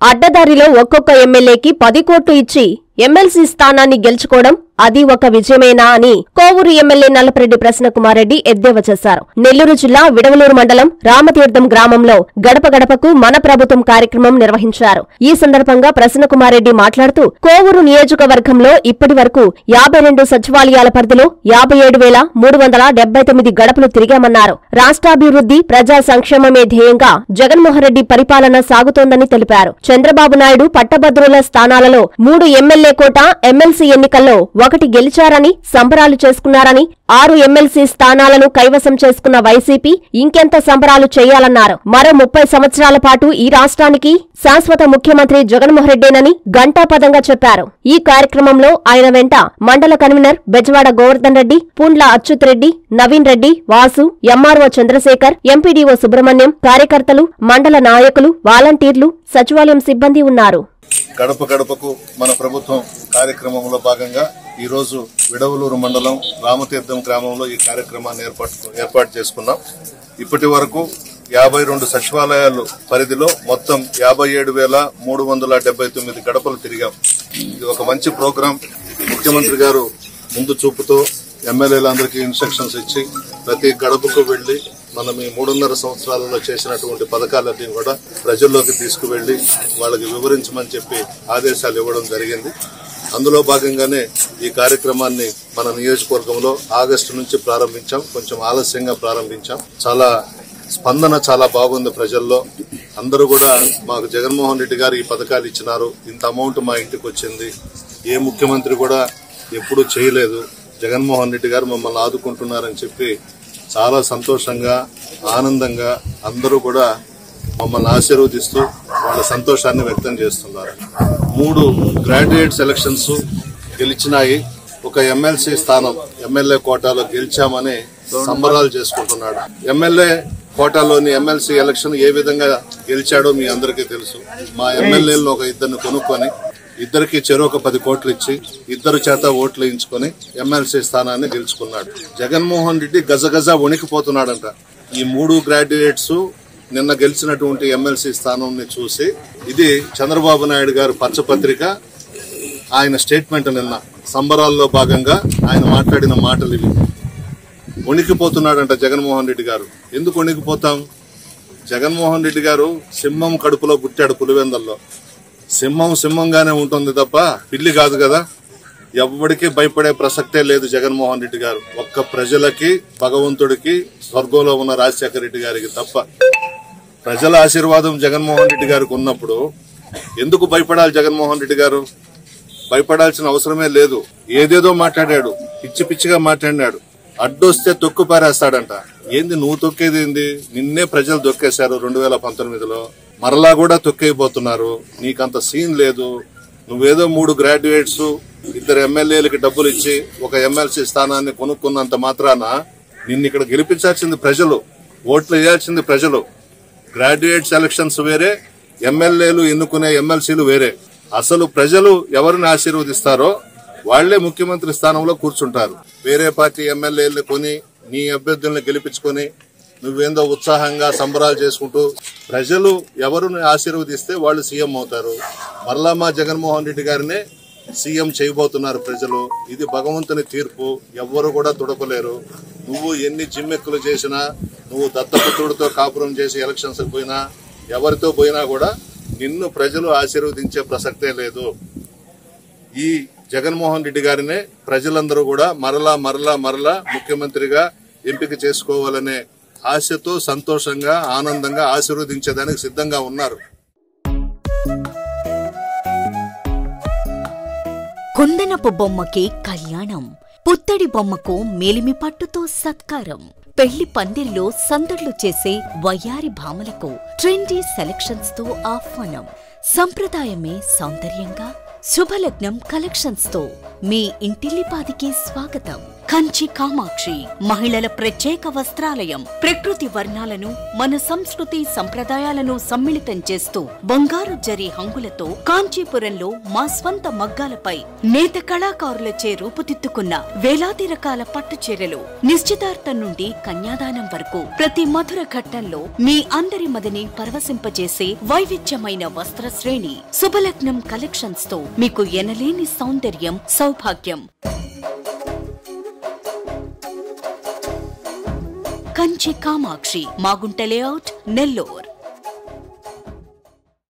అడ్డదారిలో ఒక్కొక్క ఎమ్మెల్యేకి పది కోట్లు ఇచ్చి ఎమ్మెల్సీ స్థానాన్ని గెలుచుకోవడం అది ఒక విజయమేనా అని కోవూరు ఎమ్మెల్యే నల్లపరెడ్డి ప్రసన్నకుమారెడ్డి ఎద్దేవా చేశారు నెల్లూరు జిల్లా విడవలూరు మండలం రామతీర్థం గ్రామంలో గడప గడపకు మన ప్రభుత్వం కార్యక్రమం నిర్వహించారు ఈ సందర్భంగా ప్రసన్నకుమారెడ్డి మాట్లాడుతూ కోవూరు నియోజకవర్గంలో ఇప్పటి వరకు యాభై రెండు సచివాలయాల పరిధిలో యాభై ఏడు వేల మూడు వందల డెబ్బై తొమ్మిది గడపలు తిరిగామన్నారు రాష్ట్రాభివృద్ధి ప్రజా సంక్షేమమే ధ్యేయంగా జగన్మోహన్ రెడ్డి పరిపాలన సాగుతోందని తెలిపారు చంద్రబాబు నాయుడు పట్టభద్రుల స్థానాలలో మూడు ఎమ్మెల్యే కోట ఎమ్మెల్సీ ఎన్నికల్లో ఒకటి గెలిచారని సంబరాలు చేసుకున్నారని ఆరు ఎమ్మెల్సీ స్థానాలను కైవసం చేసుకున్న వైసీపీ ఇంకెంత సంబరాలు చేయాలన్నారు మరో ముప్పై సంవత్సరాల పాటు ఈ రాష్ట్రానికి శాశ్వత ముఖ్యమంత్రి జగన్మోహన్ రెడ్డేనని ఘంటాపదంగా చెప్పారు ఈ కార్యక్రమంలో ఆయన వెంట మండల convener Bezawada Govardhan Reddy Pundla Achyut Reddy Naveen Reddy Vasu MRO Chandrasekhar MPDO Subrahmanyam కార్యకర్తలు మండల నాయకులు వాలంటీర్లు సచివాలయం సిబ్బంది ఉన్నారు గడప గడపకు మన ప్రభుత్వం కార్యక్రమంలో భాగంగా ఈ రోజు విడవలూరు మండలం రామతీర్థం గ్రామంలో ఈ కార్యక్రమాన్ని ఏర్పాటు ఏర్పాటు చేసుకున్నాం ఇప్పటి వరకు యాభై రెండు సచివాలయాలు పరిధిలో మొత్తం యాభై ఏడు వేల మూడు వందల డెబ్బై తొమ్మిది గడపలు తిరిగాం ఇది ఒక మంచి ప్రోగ్రాం ముఖ్యమంత్రి గారు ముందు చూపుతో ఎమ్మెల్యేలందరికీ ఇన్స్ట్రక్షన్స్ ఇచ్చి ప్రతి గడపకు వెళ్లి మనం ఈ మూడున్నర సంవత్సరాలలో చేసినటువంటి పథకాలన్నీ కూడా ప్రజల్లోకి తీసుకువెళ్లి వాళ్ళకి వివరించమని చెప్పి ఆదేశాలు ఇవ్వడం జరిగింది అందులో భాగంగానే ఈ కార్యక్రమాన్ని మన నియోజకవర్గంలో ఆగస్టు నుంచి ప్రారంభించాం కొంచెం ఆలస్యంగా ప్రారంభించాం చాలా స్పందన చాలా బాగుంది ప్రజల్లో అందరూ కూడా మాకు జగన్మోహన్ రెడ్డి గారు ఈ పథకాలు ఇచ్చినారు ఇంత అమౌంట్ మా ఇంటికి వచ్చింది ఏ ముఖ్యమంత్రి కూడా ఎప్పుడూ చేయలేదు జగన్మోహన్ రెడ్డి గారు మమ్మల్ని ఆదుకుంటున్నారని చెప్పి చాలా సంతోషంగా ఆనందంగా అందరూ కూడా మమ్మల్ని ఆశీర్వదిస్తూ వాళ్ళ సంతోషాన్ని వ్యక్తం చేస్తున్నారు మూడు గ్రాడ్యుయేట్ సెలక్షన్స్ గెలిచినాయి ఒక ఎమ్మెల్సీ స్థానం ఎమ్మెల్యే కోటాలో గెలిచామని సంబరాలు చేసుకుంటున్నాడు ఎమ్మెల్యే కోటాలోని ఎమ్మెల్సీ ఎలక్షన్ ఏ విధంగా గెలిచాడో మీ అందరికీ తెలుసు మా ఎమ్మెల్యేలను ఒక ఇద్దరిని కొనుక్కొని ఇద్దరికి చెరో ఒక పది కోట్లు ఇచ్చి ఇద్దరు చేత ఓట్లు వేయించుకొని ఎమ్మెల్సీ స్థానాన్ని గెలుచుకున్నాడు జగన్మోహన్ రెడ్డి గజగజ వణికిపోతున్నాడంట ఈ మూడు గ్రాడ్యుయేట్స్ నిన్న గెలిచినటువంటి ఎమ్మెల్సీ స్థానాన్ని చూసి ఇది చంద్రబాబు నాయుడు గారు పచ్చపత్రిక ఆయన స్టేట్మెంట్ నిన్న సంబరాల్లో భాగంగా ఆయన మాట్లాడిన మాటలు ఇవి వణికిపోతున్నాడంట జగన్మోహన్ రెడ్డి గారు ఎందుకు వణికిపోతాం జగన్మోహన్ రెడ్డి గారు సింహం కడుపులో పుట్టాడు పులివెందల్లో సింహం సింహంగానే ఉంటుంది తప్ప పిల్లి కాదు కదా ఎవ్వడికి భయపడే ప్రసక్తే లేదు జగన్మోహన్ రెడ్డి గారు ఒక్క ప్రజలకి భగవంతుడికి స్వర్గంలో ఉన్న రాజశేఖర రెడ్డి గారికి తప్ప ప్రజల ఆశీర్వాదం జగన్మోహన్ రెడ్డి గారికి ఉన్నప్పుడు ఎందుకు భయపడాలి జగన్మోహన్ రెడ్డి గారు భయపడాల్సిన అవసరమే లేదు ఏదేదో మాట్లాడాడు పిచ్చి పిచ్చిగా మాట్లాడినాడు అడ్డొస్తే తొక్కు పారేస్తాడంట ఏంది నువ్వు తొక్కేది ఏంది నిన్నే ప్రజలు తొక్కేశారు రెండు వేల పంతొమ్మిదిలో మరలా కూడా తొక్కేయబోతున్నారు నీకంత సీన్ లేదు నువ్వేదో మూడు గ్రాడ్యుయేట్స్ ఇద్దరు ఎమ్మెల్యేలకి డబ్బులు ఇచ్చి ఒక ఎమ్మెల్సీ స్థానాన్ని కొనుక్కున్నంత మాత్రాన నిన్ను ఇక్కడ గెలిపించాల్సింది ప్రజలు ఓట్లు వేయాల్సింది ప్రజలు గ్రాడ్యుయేట్ సెలక్షన్స్ వేరే ఎమ్మెల్యేలు ఎన్నుకునే ఎమ్మెల్సీలు వేరే అసలు ప్రజలు ఎవరిని ఆశీర్వదిస్తారో వాళ్లే ముఖ్యమంత్రి స్థానంలో కూర్చుంటారు వేరే పార్టీ ఎమ్మెల్యేలు కొని నీ అభ్యర్థుల్ని గెలిపించుకొని నువ్వేందో ఉత్సాహంగా సంబరాలు చేసుకుంటూ ప్రజలు ఎవరిని ఆశీర్వదిస్తే వాళ్ళు సీఎం అవుతారు మరలా మా జగన్మోహన్ రెడ్డి గారినే సీఎం చేయబోతున్నారు ప్రజలు ఇది భగవంతుని తీర్పు ఎవ్వరు కూడా తుడపలేరు నువ్వు ఎన్ని జిమ్మెక్కులు చేసినా నువ్వు దత్తపుత్రుడితో కాపురం చేసి ఎలక్షన్స్ పోయినా ఎవరితో పోయినా కూడా నిన్ను ప్రజలు ఆశీర్వదించే ప్రసక్తే లేదు ఈ జగన్మోహన్ రెడ్డి గారినే ప్రజలందరూ కూడా మరలా మరలా మరలా ముఖ్యమంత్రిగా ఎంపిక చేసుకోవాలనే ఆశతో సంతోషంగా ఆనందంగా ఆశీర్వదించేదానికి సిద్ధంగా ఉన్నారు కుందనపు బొమ్మకి కళ్యాణం పుత్తడి బొమ్మకు మేలిమి పట్టుతో సత్కారం పెళ్లి పందిరిలో సందడ్లు చేసే వయ్యారి భామలకు ట్రెండీ సెలక్షన్స్ తో ఆహ్వానం సంప్రదాయమే సౌందర్యంగా శుభలగ్నం కలెక్షన్స్ తో మీ ఇంటిల్లిపాదికి స్వాగతం కంచి కామాక్షి మహిళల ప్రత్యేక వస్త్రాలయం ప్రకృతి వర్ణాలను మన సంస్కృతి సంప్రదాయాలను సమ్మిళితం చేస్తూ బంగారు జరి హంగులతో కాంచీపురంలో మా స్వంత మగ్గాలపై నేత కళాకారులచే రూపుదిద్దుకున్న వేలాది రకాల పట్టు చీరలు నిశ్చితార్థం నుండి కన్యాదానం వరకు ప్రతి మధుర ఘట్టంలో మీ అందరి మదిని పరవశింపజేసే వైవిధ్యమైన వస్త్ర శ్రేణి శుభలగ్నం కలెక్షన్స్ తో మీకు ఎనలేని సౌందర్యం సౌభాగ్యం కంచి కామాక్షి మాగుంట లేఅవుట్ నెల్లూర్